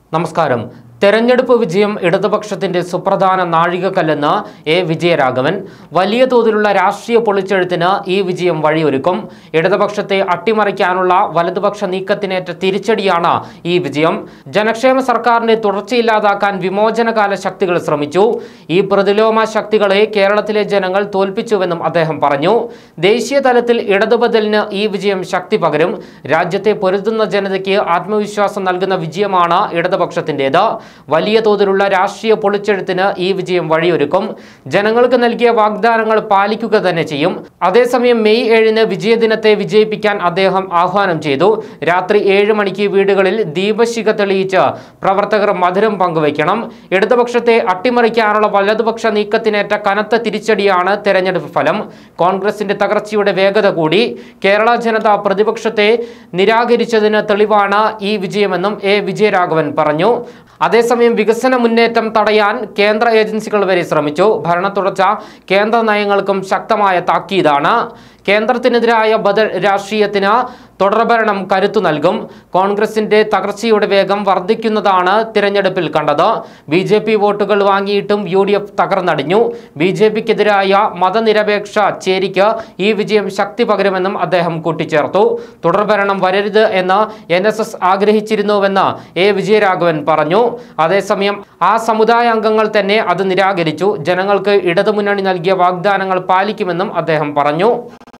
നമസ്കാരം തെരഞ്ഞെടുപ്പ് വിജയം ഇടതുപക്ഷത്തിന്റെ സുപ്രധാന നാഴികക്കല്ലെന്ന് എ വിജയരാഘവൻ വലിയ തോതിലുള്ള രാഷ്ട്രീയ പൊളിച്ചെഴുത്തിന് ഈ വിജയം വഴിയൊരുക്കും ഇടതുപക്ഷത്തെ അട്ടിമറിക്കാനുള്ള വലതുപക്ഷ നീക്കത്തിനേറ്റ തിരിച്ചടിയാണ് ഈ വിജയം ജനക്ഷേമ സർക്കാരിന്റെ തുടർച്ചയില്ലാതാക്കാൻ വിമോചനകാല ശക്തികൾ ശ്രമിച്ചു ഈ പ്രതിലോമ ശക്തികളെ കേരളത്തിലെ ജനങ്ങൾ തോൽപ്പിച്ചുവെന്നും അദ്ദേഹം പറഞ്ഞു ദേശീയ തലത്തിൽ ഇടതുബദലിന് ഈ വിജയം ശക്തി പകരും രാജ്യത്തെ പൊരുതുന്ന ജനതയ്ക്ക് ആത്മവിശ്വാസം നൽകുന്ന വിജയമാണ് ഇടതുപക്ഷത്തിൻ്റെത് വലിയ തോതിലുള്ള രാഷ്ട്രീയ പൊളിച്ചെഴുത്തിന് ഈ വിജയം വഴിയൊരുക്കും ജനങ്ങൾക്ക് നൽകിയ വാഗ്ദാനങ്ങൾ പാലിക്കുക തന്നെ ചെയ്യും അതേസമയം മെയ് ഏഴിന് വിജയദിനത്തെ വിജയിപ്പിക്കാൻ അദ്ദേഹം ആഹ്വാനം ചെയ്തു രാത്രി ഏഴ് മണിക്ക് വീടുകളിൽ ദീപശിഖ തെളിയിച്ച് പ്രവർത്തകർ മധുരം പങ്കുവയ്ക്കണം ഇടതുപക്ഷത്തെ അട്ടിമറിക്കാനുള്ള വലതുപക്ഷ നീക്കത്തിനേറ്റ കനത്ത തിരിച്ചടിയാണ് തെരഞ്ഞെടുപ്പ് ഫലം കോൺഗ്രസിന്റെ തകർച്ചയുടെ വേഗത കൂടി കേരള ജനത പ്രതിപക്ഷത്തെ നിരാകരിച്ചതിന് തെളിവാണ് ഈ വിജയമെന്നും എ വിജയരാഘവൻ പറഞ്ഞു അതേസമയം വികസന മുന്നേറ്റം തടയാൻ കേന്ദ്ര ഏജൻസികൾ വരെ ശ്രമിച്ചു ഭരണ തുടർച്ച കേന്ദ്ര നയങ്ങൾക്കും ശക്തമായ താക്കീതാണ് കേന്ദ്രത്തിനെതിരായ ബദൽ രാഷ്ട്രീയത്തിന് തുടർഭരണം കരുത്തു നൽകും കോൺഗ്രസിന്റെ തകർച്ചയുടെ വേഗം വർദ്ധിക്കുന്നതാണ് തിരഞ്ഞെടുപ്പിൽ കണ്ടത് ബി ജെ പി വോട്ടുകൾ വാങ്ങിയിട്ടും യു ഡി എഫ് തകർന്നടിഞ്ഞു ബി ജെ പിക്കെതിരായ മതനിരപേക്ഷ ചേരിക്ക് ഈ വിജയം ശക്തി പകരുമെന്നും അദ്ദേഹം കൂട്ടിച്ചേർത്തു തുടർഭരണം വരരുത് എന്ന് എൻ എസ് എസ് ആഗ്രഹിച്ചിരുന്നുവെന്ന് എ വിജയരാഘവൻ പറഞ്ഞു അതേസമയം ആ സമുദായ അംഗങ്ങൾ തന്നെ അത് നിരാകരിച്ചു ജനങ്ങൾക്ക് ഇടതുമുന്നണി നൽകിയ വാഗ്ദാനങ്ങൾ പാലിക്കുമെന്നും അദ്ദേഹം പറഞ്ഞു